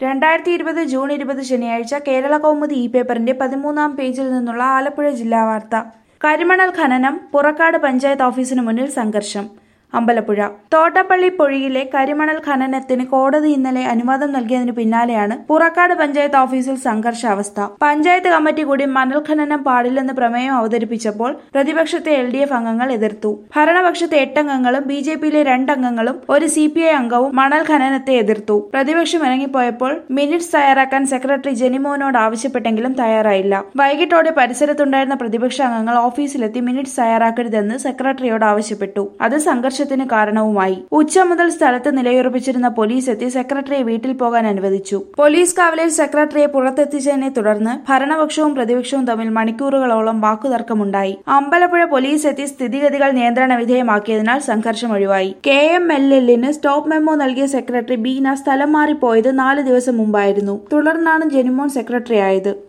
രണ്ടായിരത്തി ഇരുപത് ജൂൺ ഇരുപത് ശനിയാഴ്ച കേരള കൗമുദി ഇ പേപ്പറിന്റെ പതിമൂന്നാം പേജിൽ നിന്നുള്ള ആലപ്പുഴ ജില്ലാ വാർത്ത കരിമണൽ ഖനനം പുറക്കാട് പഞ്ചായത്ത് ഓഫീസിന് മുന്നിൽ സംഘർഷം അമ്പലപ്പുഴ തോട്ടപ്പള്ളി പൊഴിയിലെ കരിമണൽ ഖനനത്തിന് കോടതി ഇന്നലെ അനുവാദം നൽകിയതിനു പിന്നാലെയാണ് പുറക്കാട് പഞ്ചായത്ത് ഓഫീസിൽ സംഘർഷാവസ്ഥ പഞ്ചായത്ത് കമ്മിറ്റി കൂടി മണൽ ഖനനം പാടില്ലെന്ന് പ്രമേയം അവതരിപ്പിച്ചപ്പോൾ പ്രതിപക്ഷത്തെ എൽ ഡി എഫ് അംഗങ്ങൾ എതിർത്തു ഭരണപക്ഷത്തെ എട്ടംഗങ്ങളും ബി ജെ പിയിലെ രണ്ടംഗങ്ങളും ഒരു സി പി ഐ അംഗവും മണൽ ഖനനത്തെ എതിർത്തു പ്രതിപക്ഷം ഇറങ്ങിപ്പോയപ്പോൾ മിനിറ്റ്സ് തയ്യാറാക്കാൻ സെക്രട്ടറി ജെനിമോനോട് ആവശ്യപ്പെട്ടെങ്കിലും തയ്യാറായില്ല വൈകിട്ടോടെ പരിസരത്തുണ്ടായിരുന്ന പ്രതിപക്ഷ അംഗങ്ങൾ ഓഫീസിലെത്തി മിനിറ്റ്സ് തയ്യാറാക്കരുതെന്ന് സെക്രട്ടറിയോട് ആവശ്യപ്പെട്ടു അത് സംഘർഷത്തിന് കാരണവുമായി ഉച്ച മുതൽ സ്ഥലത്ത് നിലയുറപ്പിച്ചിരുന്ന പോലീസ് എത്തി സെക്രട്ടറിയെ വീട്ടിൽ പോകാൻ അനുവദിച്ചു പോലീസ് കാവലിൽ സെക്രട്ടറിയെ പുറത്തെത്തിച്ചതിനെ തുടർന്ന് ഭരണപക്ഷവും പ്രതിപക്ഷവും തമ്മിൽ മണിക്കൂറുകളോളം വാക്കുതർക്കമുണ്ടായി അമ്പലപ്പുഴ പോലീസ് എത്തി സ്ഥിതിഗതികൾ നിയന്ത്രണ വിധേയമാക്കിയതിനാൽ സംഘർഷം ഒഴിവായി കെ എം എൽ എല്ലിന് സ്റ്റോപ്പ് മെമ്മോ നൽകിയ സെക്രട്ടറി ബീന സ്ഥലം മാറിപ്പോയത് നാല് ദിവസം മുമ്പായിരുന്നു തുടർന്നാണ് ജെനിമോൻ സെക്രട്ടറിയായത്